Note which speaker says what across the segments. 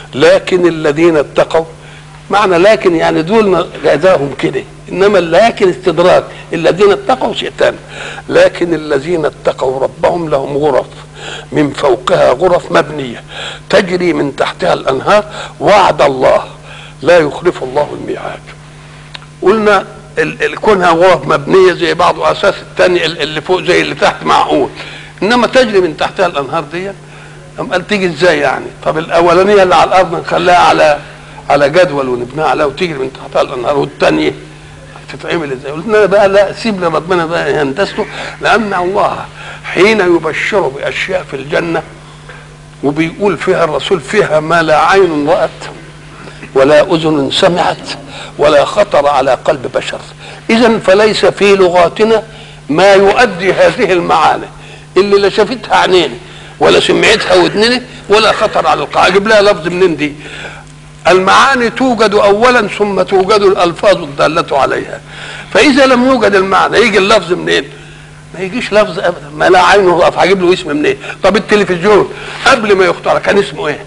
Speaker 1: لكن الذين اتقوا معنى لكن يعني دول جزاهم كده انما لكن استدراك الذين اتقوا شيء ثاني لكن الذين اتقوا ربهم لهم غرف من فوقها غرف مبنيه تجري من تحتها الانهار وعد الله لا يخلف الله الميعاد قلنا ال- ال- كونها غرف مبنيه زي بعض اساس الثاني ال- اللي فوق زي اللي تحت معقول انما تجري من تحتها الانهار دي أم قال تيجي ازاي يعني طب الاولانيه اللي على الارض نخليها على على جدول ونبنيها عليها وتجري من تحتها الانهار والثانيه تتعمل ازاي قلنا بقى لا سيب لربنا بقى يندسه لان الله حين يبشر باشياء في الجنه وبيقول فيها الرسول فيها ما لا عين رأت ولا أذن سمعت ولا خطر على قلب بشر إذا فليس في لغاتنا ما يؤدي هذه المعاني اللي لا شافتها عينينا ولا سمعتها ودننا ولا خطر على القلب أجيب لها لفظ منين دي المعاني توجد أولا ثم توجد الألفاظ الدالة عليها فإذا لم يوجد المعنى يجي اللفظ منين ما يجيش لفظ ابدا ما لا عينه رأت هجيب له اسم منين طب التلفزيون قبل ما يخترع كان اسمه ايه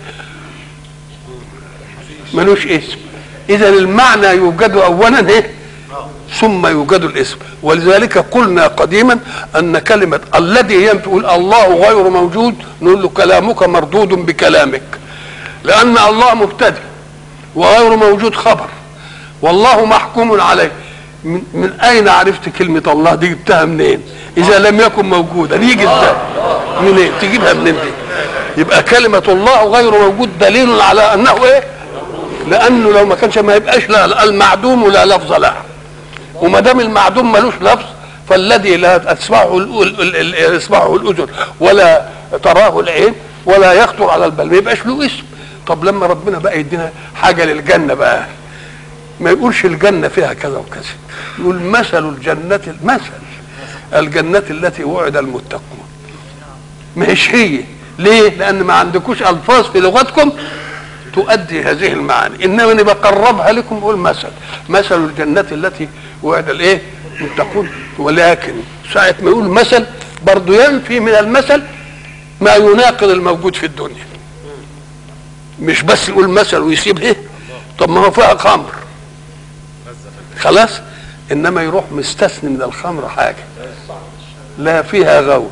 Speaker 1: ملوش اسم اذا المعنى يوجد اولا ايه ثم يوجد الاسم ولذلك قلنا قديما ان كلمه الذي ينفي يقول الله غير موجود نقول له كلامك مردود بكلامك لان الله مبتدئ وغير موجود خبر والله محكوم عليه من, من اين عرفت كلمه الله دي جبتها منين اذا لم يكن موجودا يجي ازاي منين تجيبها منين دي يبقى كلمه الله غير موجود دليل على انه ايه لانه لو ما كانش ما يبقاش لا المعدوم لا لفظ له وما دام المعدوم ملوش لفظ فالذي لا تسمعه ال- ال- ال- يسمعه الاذن ولا تراه العين ولا يخطر على البال ما يبقاش له اسم طب لما ربنا بقى يدينا حاجه للجنه بقى ما يقولش الجنه فيها كذا وكذا يقول مثل الجنه مثل الجنه التي وعد المتقون مش هي ليه لان ما عندكوش الفاظ في لغتكم تؤدي هذه المعاني انما انا بقربها لكم اقول مثل مثل الجنه التي وعد الايه المتقون ولكن ساعه ما يقول مثل برضه ينفي من المثل ما يناقض الموجود في الدنيا مش بس يقول مثل ويسيب ايه طب ما هو فيها خمر خلاص انما يروح مستثني من الخمر حاجه لا فيها غول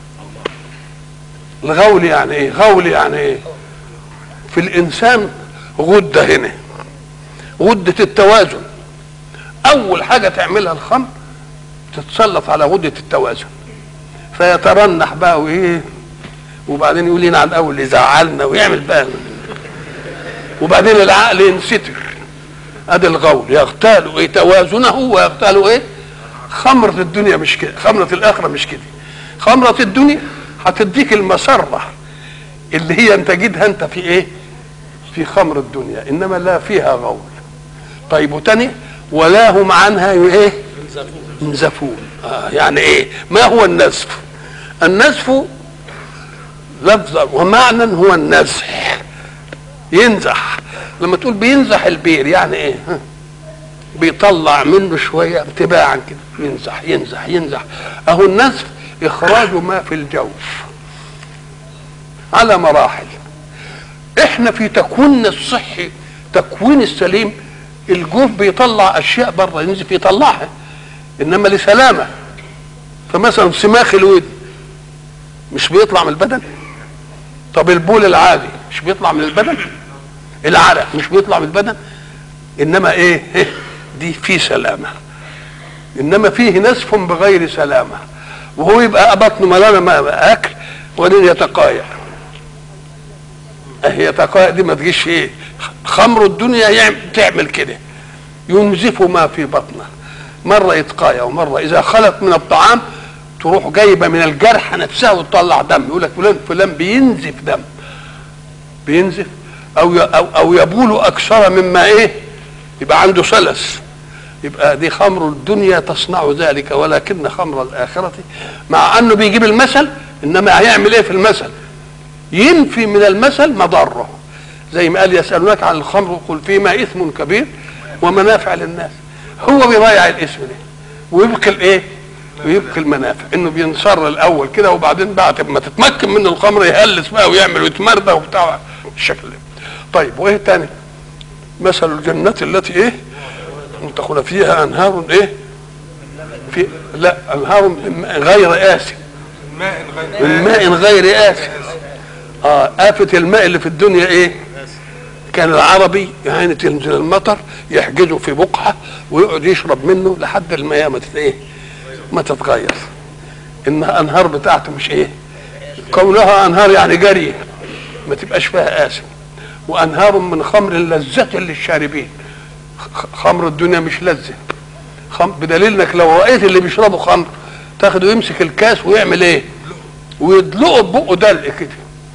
Speaker 1: الغول يعني ايه غول يعني ايه في الانسان غده هنا غده التوازن اول حاجه تعملها الخمر تتسلط على غده التوازن فيترنح بقى وايه وبعدين يقول لنا على الاول يزعلنا ويعمل بقى وبعدين العقل ينستر ادي الغول يغتال ايه توازنه ويغتال ايه خمرة الدنيا مش كده خمرة الآخرة مش كده خمرة الدنيا هتديك المسرة اللي هي انت تجدها انت في ايه في خمر الدنيا انما لا فيها غول طيب وتاني ولا هم عنها ايه ينزفون آه يعني ايه ما هو النزف النزف لفظا ومعنى هو النزح ينزح لما تقول بينزح البير يعني ايه ها؟ بيطلع منه شويه تباعا كده ينزح ينزح ينزح اهو النزف اخراج ما في الجوف على مراحل احنا في تكويننا الصحي تكوين السليم الجوف بيطلع اشياء بره ينزف يطلعها انما لسلامه فمثلا سماخ الودن مش بيطلع من البدن طب البول العادي مش بيطلع من البدن العرق مش بيطلع من البدن انما ايه, إيه؟ دي في سلامه انما فيه نسف بغير سلامه وهو يبقى بطنه ملانه اكل وبعدين يتقايع اهي يتقايع دي ما تجيش ايه خمر الدنيا يعمل تعمل كده ينزف ما في بطنه مره يتقايع ومره اذا خلت من الطعام تروح جايبه من الجرح نفسها وتطلع دم يقول لك فلان فلان بينزف دم بينزف او او او يبول اكثر مما ايه يبقى عنده سلس يبقى دي خمر الدنيا تصنع ذلك ولكن خمر الاخره مع انه بيجيب المثل انما هيعمل ايه في المثل ينفي من المثل مضره زي ما قال يسالونك عن الخمر قل فيما اثم كبير ومنافع للناس هو بيضيع الاسم ده ويبقي الايه ويبقي المنافع انه بينصر الاول كده وبعدين بعد ما تتمكن منه الخمر يهلس بقى ويعمل ويتمردى وبتاع الشكل ده طيب وايه تاني مثل الجنة التي ايه تدخل فيها انهار ايه في لا انهار من ماء غير آسن
Speaker 2: ماء غير
Speaker 1: من ماء غير آسن اه آفة الماء اللي في الدنيا ايه كان العربي يعني تنزل المطر يحجزه في بقعة ويقعد يشرب منه لحد المياه ما تت- ايه ما تتغير انها انهار بتاعته مش ايه كونها انهار يعني جري ما تبقاش فيها آسن وانهار من خمر لذة للشاربين خ- خمر الدنيا مش لذة خم... بدليل انك لو رأيت اللي بيشربوا خمر تاخده يمسك الكاس ويعمل ايه ويدلقه ببقه دلق كده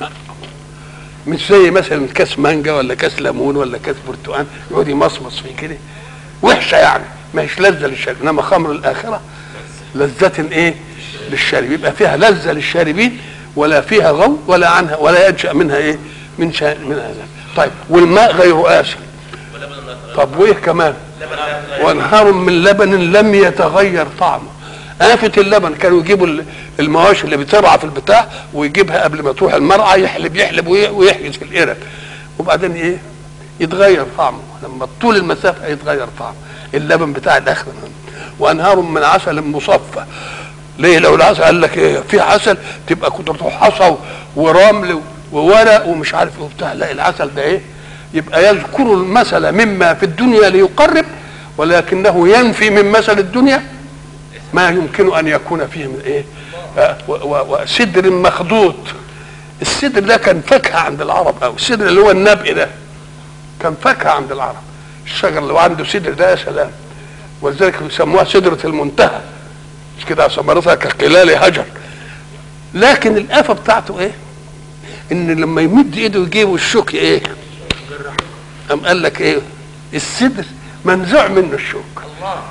Speaker 1: مش زي مثلا كاس مانجا ولا كاس ليمون ولا كاس برتقال يقعد يمصمص فيه كده وحشه يعني ما هيش لذه للشارب انما خمر الاخره لذة ايه للشارب يبقى فيها لذة للشاربين ولا فيها غو ولا عنها ولا ينشأ منها ايه من شا... من هذا طيب والماء غير آسن طب وايه كمان وانهار من لبن لم يتغير طعمه آفة اللبن كانوا يجيبوا ال- المواشي اللي بترعى في البتاع ويجيبها قبل ما تروح المرعى يحلب يحلب وي- ويحجز في القرد وبعدين ايه يتغير طعمه لما طول المسافة يتغير طعمه اللبن بتاع الاخر وانهار من عسل مصفى ليه لو العسل قال لك ايه في عسل تبقى كنت تروح حصى ورمل وورق ومش عارف ايه وبتاع لا العسل ده ايه يبقى يذكر المثل مما في الدنيا ليقرب ولكنه ينفي من مثل الدنيا ما يمكن ان يكون فيه من ايه آه، و- و- وسدر مخضوط السدر ده كان فاكهه عند العرب او السدر اللي هو النبق ده كان فاكهه عند العرب الشجر اللي عنده سدر ده يا سلام ولذلك يسموها سدره المنتهى مش كده ثمرتها كقلال هجر لكن الآفة بتاعته ايه ان لما يمد ايده يجيبه الشوك ايه قام قال لك ايه السدر منزوع منه الشوك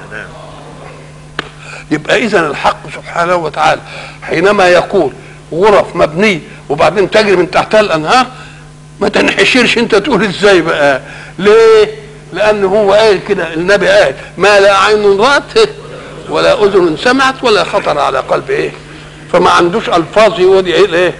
Speaker 1: يبقى اذا الحق سبحانه وتعالى حينما يقول غرف مبنيه وبعدين تجري من تحتها الانهار ما تنحشرش انت تقول ازاي بقى ليه لان هو قال كده النبي قال ما لا عين رات ولا اذن سمعت ولا خطر على قلب ايه فما عندوش الفاظ يقول ايه ايه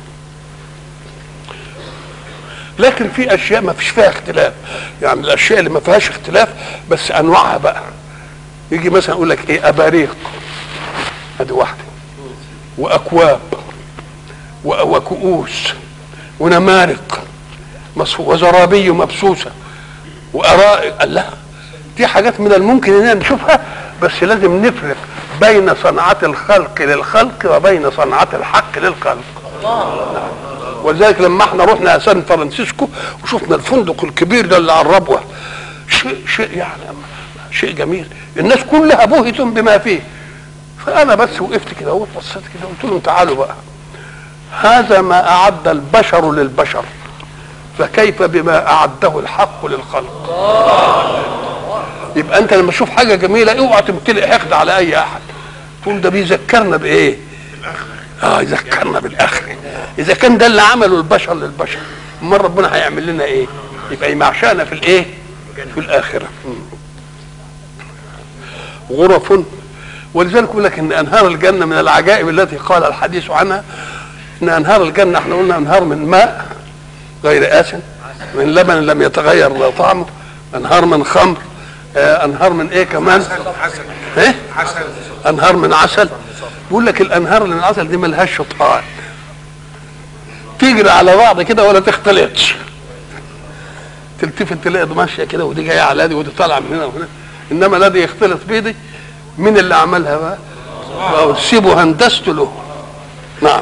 Speaker 1: لكن في اشياء ما فيش فيها اختلاف يعني الاشياء اللي ما فيهاش اختلاف بس انواعها بقى يجي مثلا يقول لك ايه اباريق ادي واحده واكواب و- وكؤوس ونمارق مصفو- وزرابي مبسوسه وارائك الله دي حاجات من الممكن اننا نشوفها بس لازم نفرق بين صنعة الخلق للخلق وبين صنعة الحق للخلق ولذلك لما احنا رحنا سان فرانسيسكو وشفنا الفندق الكبير ده اللي على الربوه شيء شيء يعني شيء جميل الناس كلها بهت بما فيه فانا بس وقفت كده وبصيت كده قلت لهم تعالوا بقى هذا ما اعد البشر للبشر فكيف بما اعده الحق للخلق يبقى انت لما تشوف حاجه جميله اوعى تمتلئ حقد على اي احد تقول ده بيذكرنا بايه اه يذكرنا بالاخره اذا كان ده اللي عمله البشر للبشر امال ربنا هيعمل لنا ايه يبقى يمعشانا في الايه في الاخره مم. غرف ولذلك يقول لك ان انهار الجنه من العجائب التي قال الحديث عنها ان انهار الجنه احنا قلنا انهار من ماء غير آسن من لبن لم يتغير طعمه انهار من خمر آه، انهار من ايه كمان
Speaker 2: عسل
Speaker 1: ايه
Speaker 2: عسل
Speaker 1: انهار من عسل بيقول لك الانهار اللي من العسل دي ملهاش شطآن تجري على بعض كده ولا تختلطش تلتفت تلاقي دي ماشيه كده ودي جايه على دي ودي طالعه من هنا وهنا انما الذي يختلط بيدي مين اللي عملها بقى؟ بقى سيبوا هندسته له نعم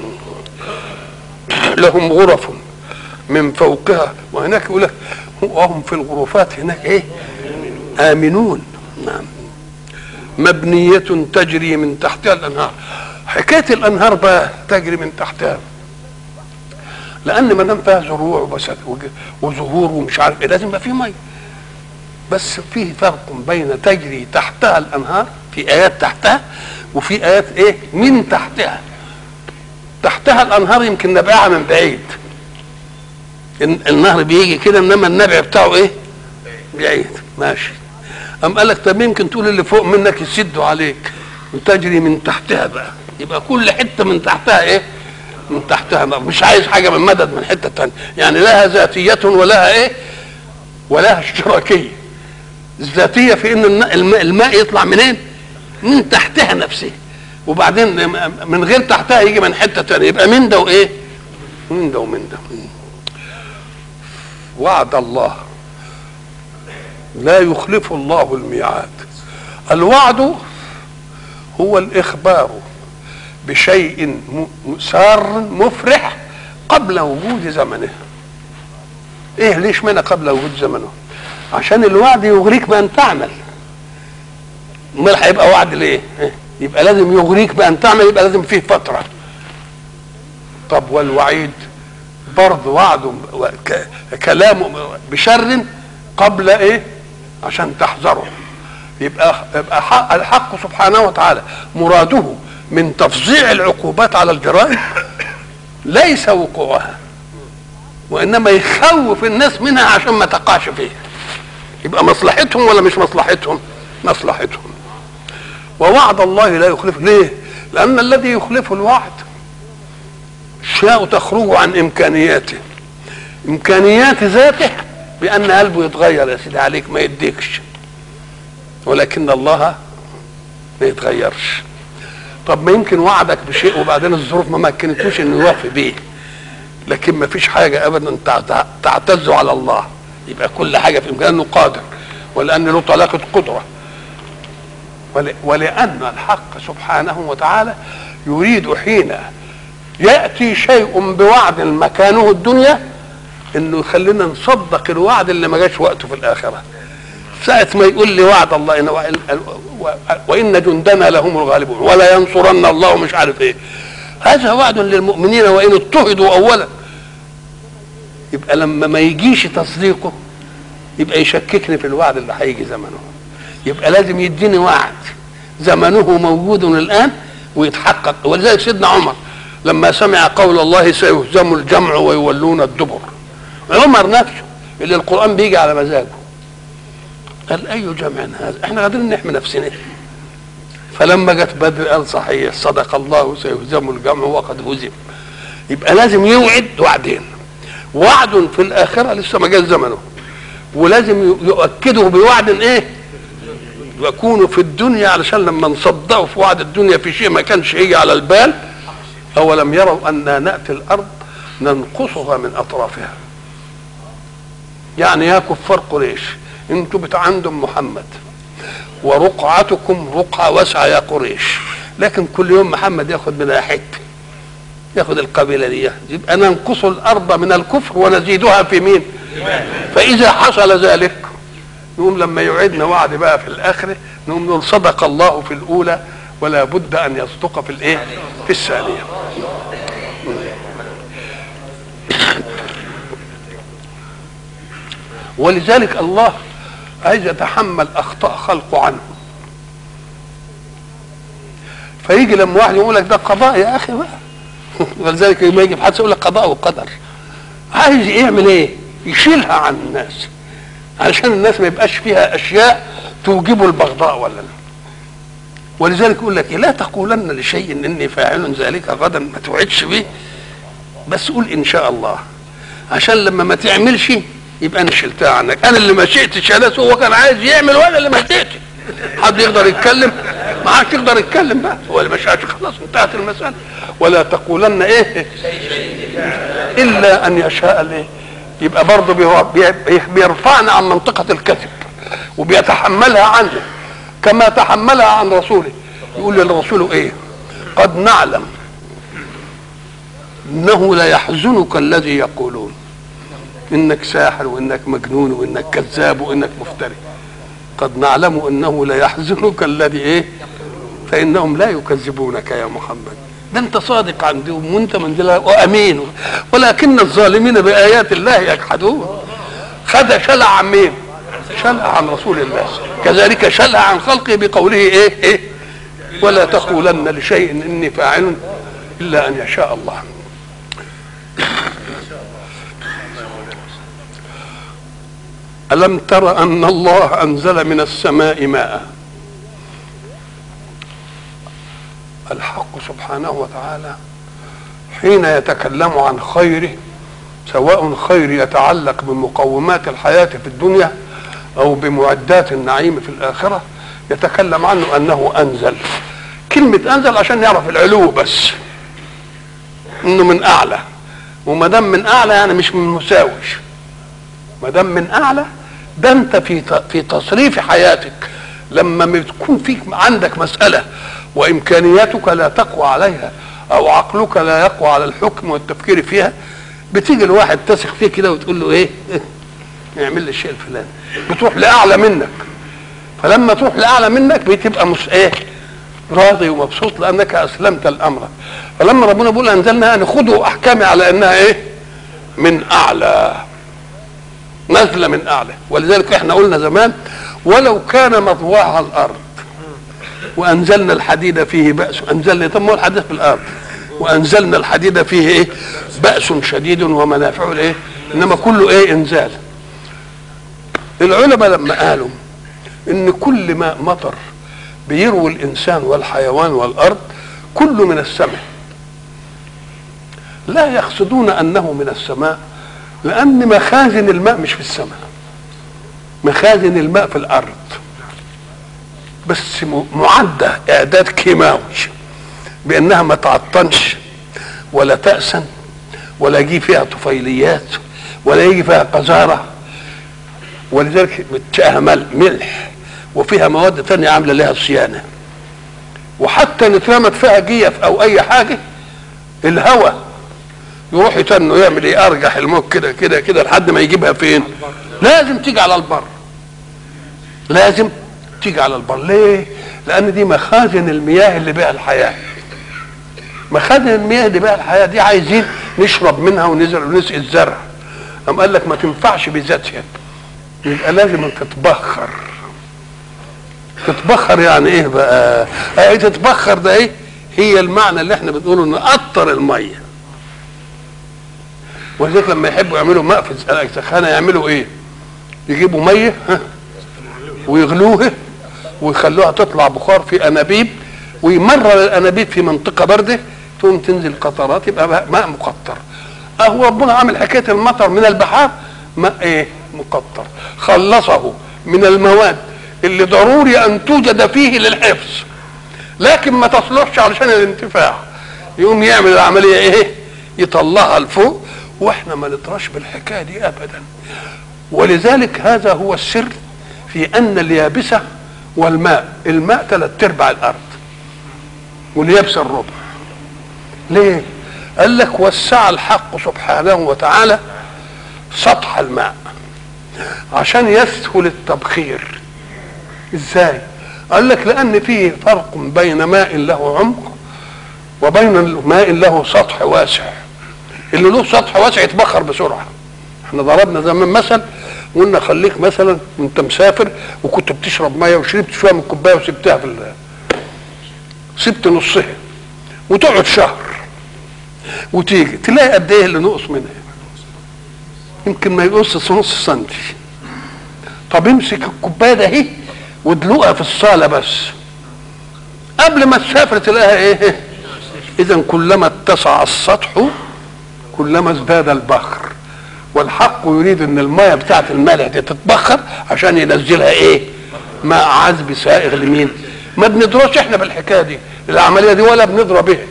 Speaker 1: لهم غرف من فوقها وهناك يقول لك وهم في الغرفات هناك ايه؟ امنون نعم مبنية تجري من تحتها الأنهار حكاية الأنهار بقى تجري من تحتها لأن ما دام فيها زروع وبس- وج- وزهور ومش عارف إيه لازم يبقى فيه مية بس فيه فرق بين تجري تحتها الأنهار في آيات تحتها وفي آيات إيه من تحتها تحتها الأنهار يمكن نبعها من بعيد الن- النهر بيجي كده إنما النبع بتاعه إيه بعيد ماشي أم قال لك طب يمكن تقول اللي فوق منك يسدوا عليك وتجري من تحتها بقى يبقى كل حته من تحتها ايه من تحتها نار مش عايز حاجه من مدد من حته تانية يعني لها ذاتيه ولها ايه ولها اشتراكيه الذاتيه في ان الن- الماء, الماء يطلع منين من تحتها نفسه وبعدين من غير تحتها يجي من حته تانية يبقى من ده وايه من ده ومن ده وعد الله لا يخلف الله الميعاد الوعد هو الاخبار بشيء م- سار مفرح قبل وجود زمنه ايه ليش معنى قبل وجود زمنه عشان الوعد يغريك بان تعمل امال هيبقى وعد ليه إيه؟ يبقى لازم يغريك بان تعمل يبقى لازم فيه فتره طب والوعيد برضه وعد و- ك- كلام بشر قبل ايه عشان تحذره يبقى يبقى حق الحق سبحانه وتعالى مراده من تفظيع العقوبات على الجرائم ليس وقوعها وانما يخوف الناس منها عشان ما تقعش فيها يبقى مصلحتهم ولا مش مصلحتهم مصلحتهم ووعد الله لا يخلف ليه لان الذي يخلف الوعد اشياء تخرج عن امكانياته امكانيات ذاته بان قلبه يتغير يا سيدي عليك ما يديكش ولكن الله ما يتغيرش طب ما يمكن وعدك بشيء وبعدين الظروف ما مكنتوش انه يوفي بيه لكن ما فيش حاجه ابدا تع- تعتز على الله يبقى كل حاجه في امكانه انه قادر ولان له طلاقه قدره ول- ولان الحق سبحانه وتعالى يريد حين ياتي شيء بوعد مكانه الدنيا انه يخلينا نصدق الوعد اللي ما جاش وقته في الاخره ساعة ما يقول لي وعد الله إن و- و- وإن جندنا لهم الغالبون ولا ينصرن الله مش عارف إيه هذا وعد للمؤمنين وإن اضطهدوا أولا يبقى لما ما يجيش تصديقه يبقى يشككني في الوعد اللي هيجي زمنه يبقى لازم يديني وعد زمنه موجود الآن ويتحقق ولذلك سيدنا عمر لما سمع قول الله سيهزم الجمع ويولون الدبر عمر نفسه اللي القرآن بيجي على مزاجه قال اي جمع هذا احنا قادرين نحمي نفسنا فلما جت بدر قال صحيح صدق الله سيهزم الجمع وقد هزم يبقى لازم يوعد وعدين وعد في الاخره لسه ما جاش زمنه ولازم ي- يؤكده بوعد ايه يكون في الدنيا علشان لما نصدقه في وعد الدنيا في شيء ما كانش يجي على البال اولم يروا انا ناتي الارض ننقصها من اطرافها يعني يا كفار قريش انتوا بتاع عندهم محمد ورقعتكم رقعة واسعة يا قريش لكن كل يوم محمد ياخد منها حتة ياخد القبيلة دي يبقى ننقص الأرض من الكفر ونزيدها في مين فإذا حصل ذلك نقوم لما يعيدنا وعد بقى في الآخرة نقوم نقول صدق الله في الأولى ولا بد أن يصدق في الإيه في الثانية ولذلك الله عايز يتحمل اخطاء خلقه عنه فيجي لما واحد يقول لك ده قضاء يا اخي بقى ولذلك لما يجي في حادثه يقول لك قضاء وقدر عايز يعمل ايه؟ يشيلها عن الناس علشان الناس ما يبقاش فيها اشياء توجب البغضاء ولا لا ولذلك يقول لك إيه؟ لا تقولن لشيء اني فاعل ذلك غدا ما توعدش به بس قول ان شاء الله عشان لما ما تعملش يبقى انا شلتها عنك انا اللي ما شئتش يا ناس هو كان عايز يعمل وانا اللي ما شئتش حد يقدر يتكلم ما عادش يقدر يتكلم بقى هو اللي ما شاءش خلاص انتهت المساله ولا تقولن ايه الا ان يشاء الايه يبقى برضه بي- بي- بيرفعنا عن منطقه الكذب وبيتحملها عنه كما تحملها عن رسوله يقول للرسول ايه قد نعلم انه ليحزنك الذي يقولون انك ساحر وانك مجنون وانك كذاب وانك مفتري قد نعلم انه ليحزنك الذي ايه فانهم لا يكذبونك يا محمد ده انت صادق عندهم وانت من دلها وامين ولكن الظالمين بايات الله يجحدون خد شلع عن مين شلع عن رسول الله كذلك شلع عن خلقه بقوله ايه ايه ولا تقولن لشيء اني فاعل الا ان يشاء الله ألم تر أن الله أنزل من السماء ماء الحق سبحانه وتعالى حين يتكلم عن خيره سواء خير يتعلق بمقومات الحياة في الدنيا أو بمعدات النعيم في الآخرة يتكلم عنه أنه أنزل كلمة أنزل عشان نعرف العلو بس إنه من أعلى وما دام من أعلى يعني مش من مساوش ما دام من أعلى ده أنت في في تصريف حياتك لما بتكون فيك عندك مسألة وإمكانياتك لا تقوى عليها أو عقلك لا يقوى على الحكم والتفكير فيها بتيجي الواحد تثق فيه كده وتقول له ايه اعمل لي الشيء الفلاني بتروح لاعلى منك فلما تروح لاعلى منك بتبقى مش ايه راضي ومبسوط لانك اسلمت الامر فلما ربنا بيقول انزلنا يعني خذوا احكامي على انها ايه من اعلى نزله من اعلى ولذلك احنا قلنا زمان ولو كان مطبوعها الارض وانزلنا الحديد فيه باس انزلنا طب ما هو الحديد في الارض وانزلنا الحديد فيه ايه باس شديد ومنافع الايه انما كله ايه انزال العلماء لما قالوا ان كل ماء مطر بيروي الانسان والحيوان والارض كله من السماء لا يقصدون انه من السماء لان مخازن الماء مش في السماء مخازن الماء في الارض بس معده اعداد كيماوي بانها ما تعطنش ولا تأسن ولا يجي فيها طفيليات ولا يجي فيها قذارة ولذلك بتشقها ملح وفيها مواد تانية عاملة لها صيانة وحتى ان اترمت فيها جيف او اي حاجة الهواء يروح يتنه يعمل ايه ارجح الموج كده كده كده لحد ما يجيبها فين لازم تيجي على البر لازم تيجي على البر ليه لان دي مخازن المياه اللي بها الحياه مخازن المياه اللي بها الحياه دي عايزين نشرب منها ونزرع ونسقي الزرع قام قال لك ما تنفعش بذاتها يبقى لازم تتبخر تتبخر يعني ايه بقى ايه تتبخر ده ايه هي المعنى اللي احنا بنقوله نقطر الميه ولذلك لما يحبوا يعملوا ماء في السخانه يعملوا ايه يجيبوا ميه ها ويغلوها ويخلوها تطلع بخار في انابيب ويمرر الانابيب في منطقه بارده تقوم تنزل قطرات يبقى ماء مقطر اهو ربنا عامل حكايه المطر من البحار ماء ايه مقطر خلصه من المواد اللي ضروري ان توجد فيه للحفظ لكن ما تصلحش علشان الانتفاع يقوم يعمل العمليه ايه يطلعها لفوق واحنا ما نطرش بالحكايه دي ابدا ولذلك هذا هو السر في ان اليابسه والماء الماء ثلاث ارباع الارض واليابسه الربع ليه قال لك وسع الحق سبحانه وتعالى سطح الماء عشان يسهل التبخير ازاي قال لك لان في فرق بين ماء له عمق وبين ماء له سطح واسع اللي له سطح واسع يتبخر بسرعه احنا ضربنا زمان مثل قلنا خليك مثلا وانت مسافر وكنت بتشرب ميه وشربت شويه من الكوبايه وسبتها في سبت نصها وتقعد شهر وتيجي تلاقي قد ايه اللي نقص منها يمكن ما يقص نص سنتي طب امسك الكوبايه ده اهي وادلقها في الصاله بس قبل ما تسافر تلاقيها ايه اذا كلما اتسع السطح كلما ازداد البخر والحق يريد ان الميه بتاعت الملح دي تتبخر عشان ينزلها ايه ماء عذب سائغ لمين ما بندرسش احنا بالحكايه دي العمليه دي ولا بندرى بها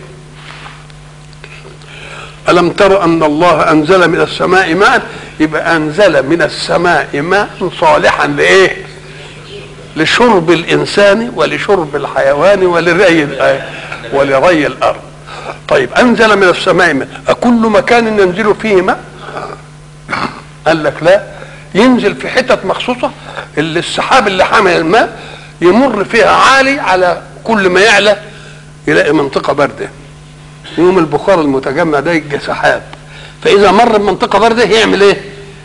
Speaker 1: ألم تر أن الله أنزل من السماء ماء يبقى أنزل من السماء ماء صالحا لإيه؟ لشرب الإنسان ولشرب الحيوان ولري ولري الأرض طيب أنزل من السماء ماء أكل مكان ينزل فيه ماء؟ قال لك لا ينزل في حتت مخصوصة اللي السحاب اللي حامل الماء يمر فيها عالي على كل ما يعلى يلاقي منطقة باردة يوم البخار المتجمع ده يجي سحاب فاذا مر بمنطقه بارده يعمل ايه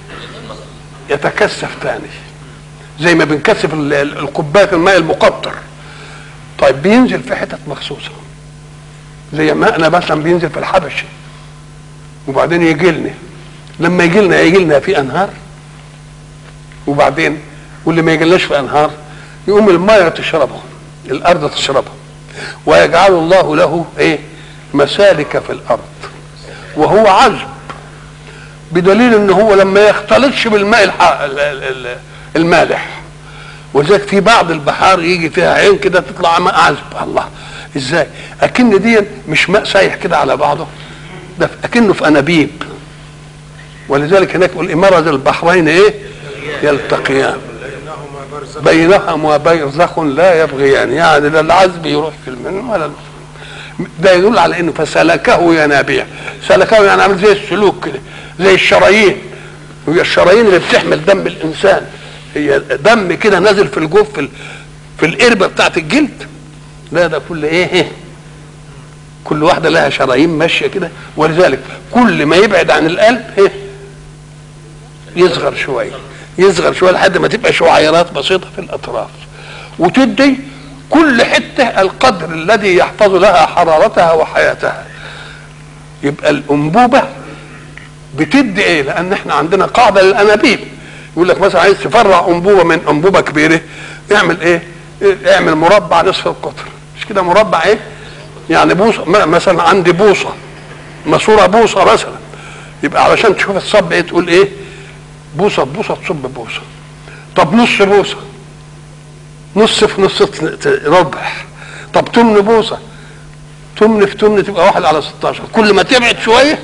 Speaker 1: يتكثف تاني زي ما بنكثف الكوبايه الماء المقطر طيب بينزل في حتت مخصوصه زي ماءنا مثلا بينزل في الحبش وبعدين يجي لنا لما يجي لنا يجي لنا في انهار وبعدين واللي ما يجيلناش في انهار يقوم الماء تشربها الارض تشربها ويجعل الله له ايه مسالك في الارض وهو عذب بدليل ان هو لما يختلطش بالماء الح... ال- ال- ال- المالح ولذلك في بعض البحار يجي فيها عين كده تطلع ماء عذب الله ازاي اكن دي مش ماء سايح كده على بعضه ده اكنه في انابيب ولذلك هناك يقول مرج البحرين ايه يلتقيان بينهما برزخ لا يبغيان يعني لا العذب يروح في المن ولا ده يدل على انه فسلكه ينابيع سلكه يعني عامل زي السلوك كده زي الشرايين هي الشرايين اللي بتحمل دم الانسان هي دم كده نازل في الجوف في, ال- في القربه بتاعت الجلد لا ده كل ايه إيه؟ كل واحده لها شرايين ماشيه كده ولذلك كل ما يبعد عن القلب ايه يصغر شويه يصغر شويه لحد ما تبقى شعيرات بسيطه في الاطراف وتدي كل حته القدر الذي يحفظ لها حرارتها وحياتها يبقى الانبوبه بتدي ايه لان احنا عندنا قاعده للانابيب يقول لك مثلا عايز تفرع انبوبه من انبوبه كبيره اعمل ايه إيه؟ اعمل مربع نصف القطر مش كده مربع ايه يعني بوصه م- مثلا عندي بوصه ماسوره بوصه مثلا يبقى علشان تشوف الصب ايه تقول ايه بوصه بوصه تصب بوصه طب نص بوصه نص في نص ت- ت- ربع طب تمن بوصه تمن في تمن تبقى واحد على 16 كل ما تبعد شويه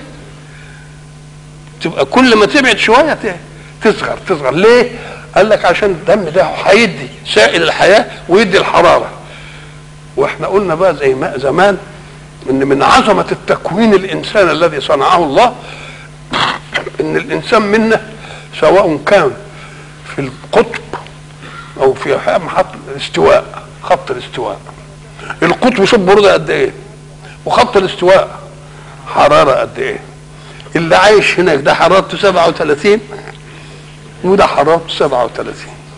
Speaker 1: تبقى كل ما تبعد شويه ت- تصغر تصغر ليه؟ قال لك عشان الدم ده هيدي سائل الحياه ويدي الحراره واحنا قلنا بقى زي ما زمان ان من عظمه التكوين الانسان الذي صنعه الله ان الانسان منا سواء كان في القطب او في محط الاستواء خط الاستواء القطب شوف برده قد ايه وخط الاستواء حراره قد ايه اللي عايش هناك ده حرارته 37 وده حرارته 37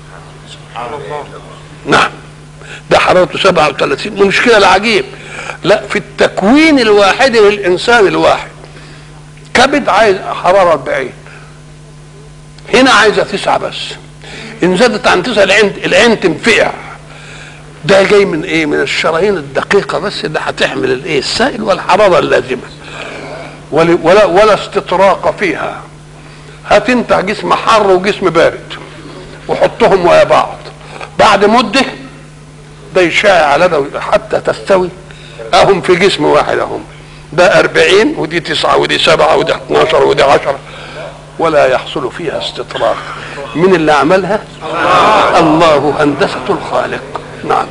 Speaker 1: نعم ده حرارته 37 ومش كده العجيب لا في التكوين الواحد للانسان الواحد كبد عايز حراره 40 هنا عايزه تسعه بس ان زادت عن تسعه العين العين تنفقع ده جاي من ايه؟ من الشرايين الدقيقه بس اللي هتحمل الايه؟ السائل والحراره اللازمه ول- ولا ولا استطراق فيها هات انت جسم حر وجسم بارد وحطهم ويا بعض بعد مده ده يشاع على ده حتى تستوي اهم في جسم واحد اهم ده أربعين ودي تسعة ودي سبعة ودي 12 ودي عشرة ولا يحصل فيها استطراق من اللي عملها الله هندسة الخالق نعم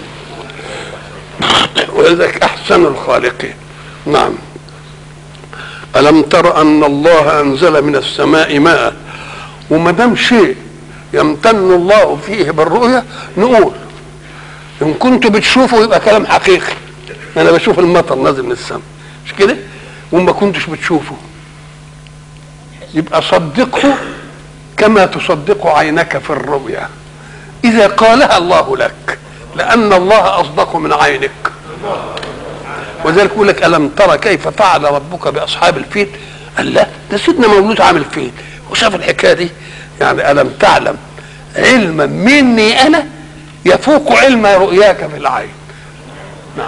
Speaker 1: ولذلك أحسن الخالقين نعم ألم تر أن الله أنزل من السماء ماء وما دام شيء يمتن الله فيه بالرؤية نقول إن كنتوا بتشوفوا يبقى كلام حقيقي أنا بشوف المطر نازل من السماء مش كده؟ وما كنتش بتشوفوا يبقى صدقه كما تصدق عينك في الرؤيا إذا قالها الله لك لأن الله أصدق من عينك وذلك يقول لك ألم ترى كيف فعل ربك بأصحاب الفيل قال لا ده سيدنا مولود عامل فيل وشاف الحكاية دي يعني ألم تعلم علما مني أنا يفوق علم رؤياك في العين نعم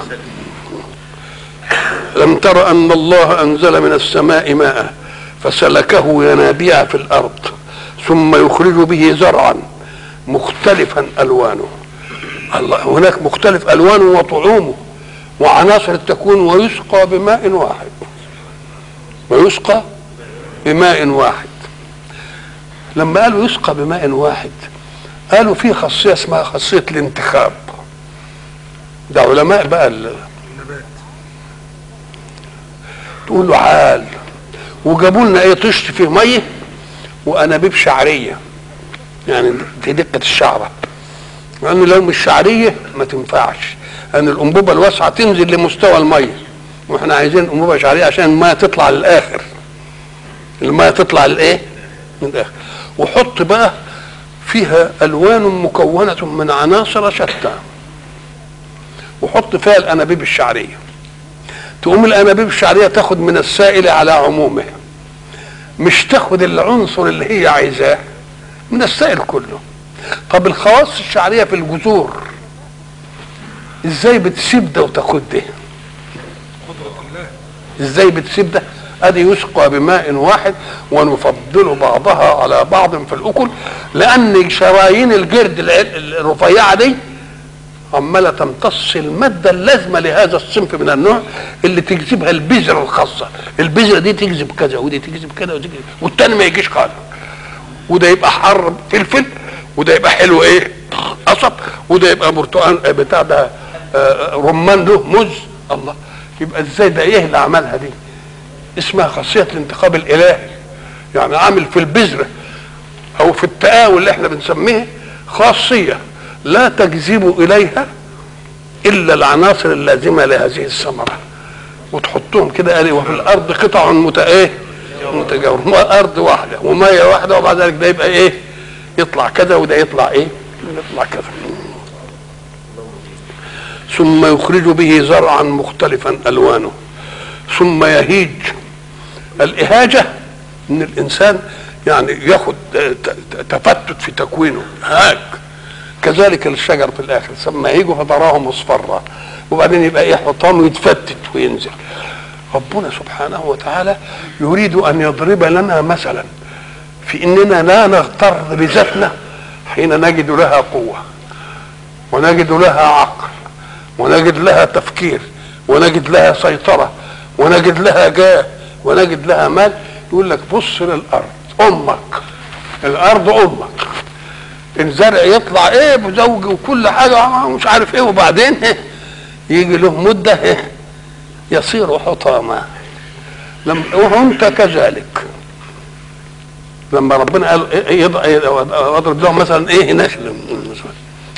Speaker 1: لم تر أن الله أنزل من السماء ماء فسلكه ينابيع في الأرض ثم يخرج به زرعا مختلفا ألوانه الله هناك مختلف ألوانه وطعومه وعناصر التكوين ويسقى بماء واحد ويسقى بماء واحد لما قالوا يسقى بماء واحد قالوا في خاصية اسمها خاصية الانتخاب ده علماء بقى ال- تقول له عال وجابوا لنا ايه طشت فيه ميه وانابيب شعريه يعني في دقه الشعره لان لو مش شعريه ما تنفعش لان الانبوبه الواسعه تنزل لمستوى الميه واحنا عايزين انبوبه شعريه عشان الميه تطلع للاخر الميه تطلع للايه من الاخر وحط بقى فيها الوان مكونه من عناصر شتى وحط فيها الانابيب الشعريه تقوم الانابيب الشعريه تاخد من السائل على عمومه مش تاخد العنصر اللي هي عايزاه من السائل كله طب الخواص الشعريه في الجذور ازاي بتسيب ده وتاخد ده ازاي بتسيب ده ادي يسقى بماء واحد ونفضل بعضها على بعض في الاكل لان شرايين الجرد الع- الرفيعه دي عماله تمتص الماده اللازمه لهذا الصنف من النوع اللي تجذبها البذره الخاصه البذره دي تجذب كذا ودي تجذب كذا ودي تجذب والتاني ما يجيش خالص وده يبقى حر فلفل وده يبقى حلو ايه قصب وده يبقى برتقال آه، بتاع ده آه، رمان له موز الله يبقى ازاي ده ايه اللي عملها دي اسمها خاصيه الانتخاب الالهي يعني عامل في البذره او في التآول اللي احنا بنسميه خاصيه لا تجذب اليها الا العناصر اللازمه لهذه الثمره وتحطهم كده قال وفي الارض قطع مت ايه متجاورة ارض واحده وميه واحده وبعد ذلك ده يبقى ايه يطلع كذا وده يطلع ايه يطلع كذا ثم يخرج به زرعا مختلفا الوانه ثم يهيج الاهاجه ان الانسان يعني ياخد ت- ت- تفتت في تكوينه هاج كذلك الشجر في الاخر ثم يهيج فتراه مصفرا وبعدين يبقى ايه حطام ويتفتت وينزل ربنا سبحانه وتعالى يريد ان يضرب لنا مثلا في اننا لا نغتر بذاتنا حين نجد لها قوه ونجد لها عقل ونجد لها تفكير ونجد لها سيطره ونجد لها جاه ونجد لها مال يقول لك بص للارض امك الارض امك الزرع يطلع ايه بزوج وكل حاجه مش عارف ايه وبعدين إيه يجي له مده إيه يصير حطاما لم وانت كذلك لما ربنا قال إيه يض- إيه اضرب لهم مثلا ايه نخل مثلا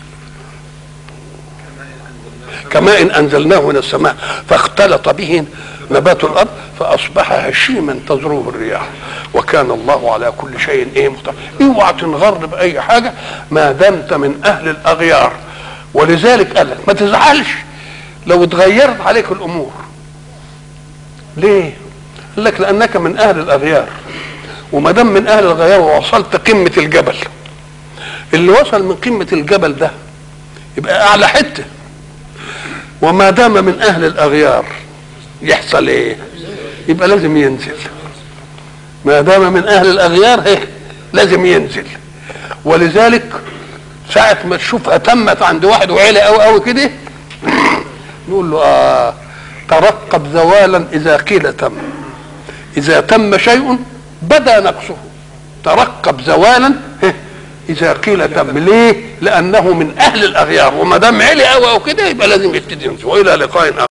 Speaker 1: كماء إن انزلناه من السماء فاختلط به نبات الارض فاصبح هشيما تذروه الرياح وكان الله على كل شيء ايه مختار اوعى تنغر باي حاجه ما دمت من اهل الاغيار ولذلك قال لك ما تزعلش لو اتغيرت عليك الامور ليه؟ قال لك لانك من اهل الاغيار وما دام من اهل الغيار ووصلت قمه الجبل اللي وصل من قمه الجبل ده يبقى اعلى حته وما دام من اهل الاغيار يحصل ايه يبقى لازم ينزل ما دام من اهل الاغيار ايه لازم ينزل ولذلك ساعة ما تشوفها تمت عند واحد وعلى قوي قوي كده نقول له آه ترقب زوالا إذا قيل تم إذا تم شيء بدا نقصه ترقب زوالا إذا قيل تم ليه؟ لأنه من أهل الأغيار وما دام علي قوي أو كده يبقى لازم يبتدي ينزل وإلى لقاء آخر